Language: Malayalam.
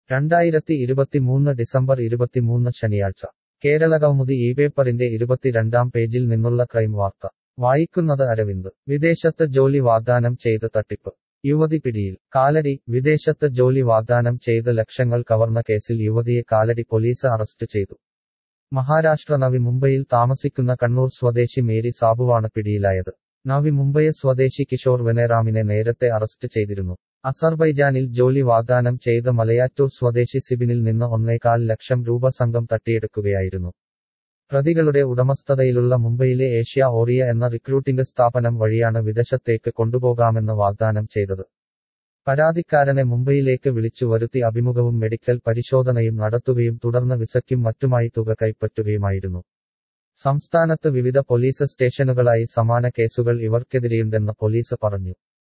രണ്ടായിരത്തി ഇരുപത്തിമൂന്ന് ഡിസംബർ ഇരുപത്തിമൂന്ന് ശനിയാഴ്ച കേരള കൗമുദി ഈ പേപ്പറിന്റെ ഇരുപത്തിരണ്ടാം പേജിൽ നിന്നുള്ള ക്രൈം വാർത്ത വായിക്കുന്നത് അരവിന്ദ് വിദേശത്ത് ജോലി വാഗ്ദാനം ചെയ്ത് തട്ടിപ്പ് യുവതി പിടിയിൽ കാലടി വിദേശത്ത് ജോലി വാഗ്ദാനം ചെയ്ത് ലക്ഷങ്ങൾ കവർന്ന കേസിൽ യുവതിയെ കാലടി പോലീസ് അറസ്റ്റ് ചെയ്തു മഹാരാഷ്ട്ര നവി മുംബൈയിൽ താമസിക്കുന്ന കണ്ണൂർ സ്വദേശി മേരി സാബുവാണ് പിടിയിലായത് നവി മുംബൈ സ്വദേശി കിഷോർ വെനേറാമിനെ നേരത്തെ അറസ്റ്റ് ചെയ്തിരുന്നു അസർബൈജാനിൽ ജോലി വാഗ്ദാനം ചെയ്ത് മലയാറ്റൂർ സ്വദേശി സിബിനിൽ നിന്ന് ഒന്നേകാൽ ലക്ഷം രൂപ സംഘം തട്ടിയെടുക്കുകയായിരുന്നു പ്രതികളുടെ ഉടമസ്ഥതയിലുള്ള മുംബൈയിലെ ഏഷ്യ ഓറിയ എന്ന റിക്രൂട്ടിംഗ് സ്ഥാപനം വഴിയാണ് വിദേശത്തേക്ക് കൊണ്ടുപോകാമെന്ന് വാഗ്ദാനം ചെയ്തത് പരാതിക്കാരനെ മുംബൈയിലേക്ക് വിളിച്ചു വരുത്തി അഭിമുഖവും മെഡിക്കൽ പരിശോധനയും നടത്തുകയും തുടർന്ന് വിസയ്ക്കും മറ്റുമായി തുക കൈപ്പറ്റുകയുമായിരുന്നു സംസ്ഥാനത്ത് വിവിധ പോലീസ് സ്റ്റേഷനുകളായി സമാന കേസുകൾ ഇവർക്കെതിരെയുണ്ടെന്ന് പോലീസ് പറഞ്ഞു